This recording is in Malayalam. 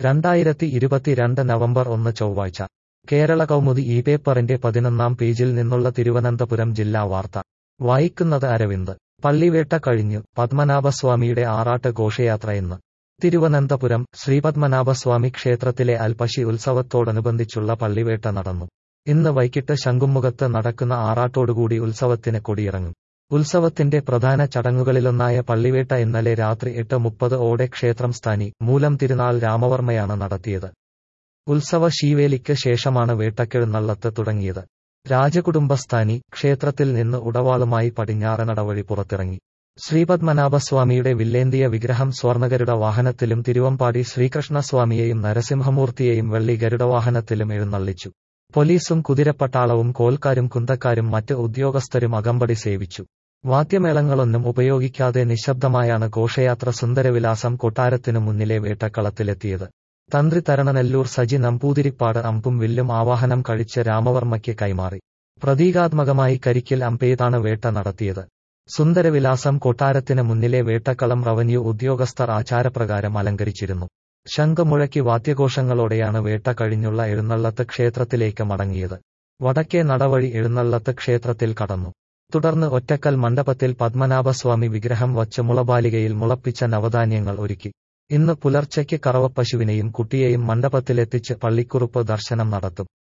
രണ്ടായിരത്തി ഇരുപത്തിരണ്ട് നവംബർ ഒന്ന് ചൊവ്വാഴ്ച കേരള കൗമുദി ഈ പേപ്പറിന്റെ പതിനൊന്നാം പേജിൽ നിന്നുള്ള തിരുവനന്തപുരം ജില്ലാ വാർത്ത വായിക്കുന്നത് അരവിന്ദ് പള്ളിവേട്ട കഴിഞ്ഞു പത്മനാഭസ്വാമിയുടെ ആറാട്ട് ഘോഷയാത്ര ഇന്ന് തിരുവനന്തപുരം ശ്രീപത്മനാഭസ്വാമി ക്ഷേത്രത്തിലെ അൽപശി ഉത്സവത്തോടനുബന്ധിച്ചുള്ള പള്ളിവേട്ട നടന്നു ഇന്ന് വൈകിട്ട് ശംഖുമുഖത്ത് നടക്കുന്ന ആറാട്ടോടുകൂടി ഉത്സവത്തിന് കൊടിയിറങ്ങും ഉത്സവത്തിന്റെ പ്രധാന ചടങ്ങുകളിലൊന്നായ പള്ളിവേട്ട ഇന്നലെ രാത്രി എട്ട് മുപ്പത് ഓടെ ക്ഷേത്രം സ്ഥാനി മൂലം തിരുനാൾ രാമവർമ്മയാണ് നടത്തിയത് ഉത്സവ ശീവേലിക്ക് ശേഷമാണ് വേട്ടക്കെഴുന്നള്ളത്ത് തുടങ്ങിയത് രാജകുടുംബസ്ഥാനി ക്ഷേത്രത്തിൽ നിന്ന് ഉടവാളുമായി പടിഞ്ഞാറനട വഴി പുറത്തിറങ്ങി ശ്രീപത്മനാഭസ്വാമിയുടെ വില്ലേന്തിയ വിഗ്രഹം സ്വർണഗരുഡ വാഹനത്തിലും തിരുവമ്പാടി ശ്രീകൃഷ്ണസ്വാമിയെയും നരസിംഹമൂർത്തിയെയും വെള്ളി ഗരുഡവാഹനത്തിലും എഴുന്നള്ളിച്ചു പോലീസും കുതിരപ്പട്ടാളവും കോൽക്കാരും കുന്തക്കാരും മറ്റ് ഉദ്യോഗസ്ഥരും അകമ്പടി സേവിച്ചു വാദ്യമേളങ്ങളൊന്നും ഉപയോഗിക്കാതെ നിശബ്ദമായാണ് ഘോഷയാത്ര സുന്ദരവിലാസം കൊട്ടാരത്തിനു മുന്നിലെ വേട്ടക്കളത്തിലെത്തിയത് തന്ത്രി തരണനെല്ലൂർ സജി നമ്പൂതിരിപ്പാട് അമ്പും വില്ലും ആവാഹനം കഴിച്ച് രാമവർമ്മയ്ക്ക് കൈമാറി പ്രതീകാത്മകമായി കരിക്കിൽ അമ്പെയ്താണ് വേട്ട നടത്തിയത് സുന്ദരവിലാസം കൊട്ടാരത്തിന് മുന്നിലെ വേട്ടക്കളം റവന്യൂ ഉദ്യോഗസ്ഥർ ആചാരപ്രകാരം അലങ്കരിച്ചിരുന്നു ശംഖുമുഴക്കി വാദ്യഘോഷങ്ങളോടെയാണ് വേട്ട കഴിഞ്ഞുള്ള എഴുന്നള്ളത്ത് ക്ഷേത്രത്തിലേക്ക് മടങ്ങിയത് വടക്കേ നടവഴി എഴുന്നള്ളത്ത് ക്ഷേത്രത്തിൽ കടന്നു തുടർന്ന് ഒറ്റക്കൽ മണ്ഡപത്തിൽ പത്മനാഭസ്വാമി വിഗ്രഹം വച്ച് മുളബാലികയിൽ മുളപ്പിച്ച നവധാന്യങ്ങൾ ഒരുക്കി ഇന്ന് പുലർച്ചയ്ക്ക് കറവപ്പശുവിനെയും കുട്ടിയെയും മണ്ഡപത്തിലെത്തിച്ച് പള്ളിക്കുറുപ്പ് ദർശനം നടത്തും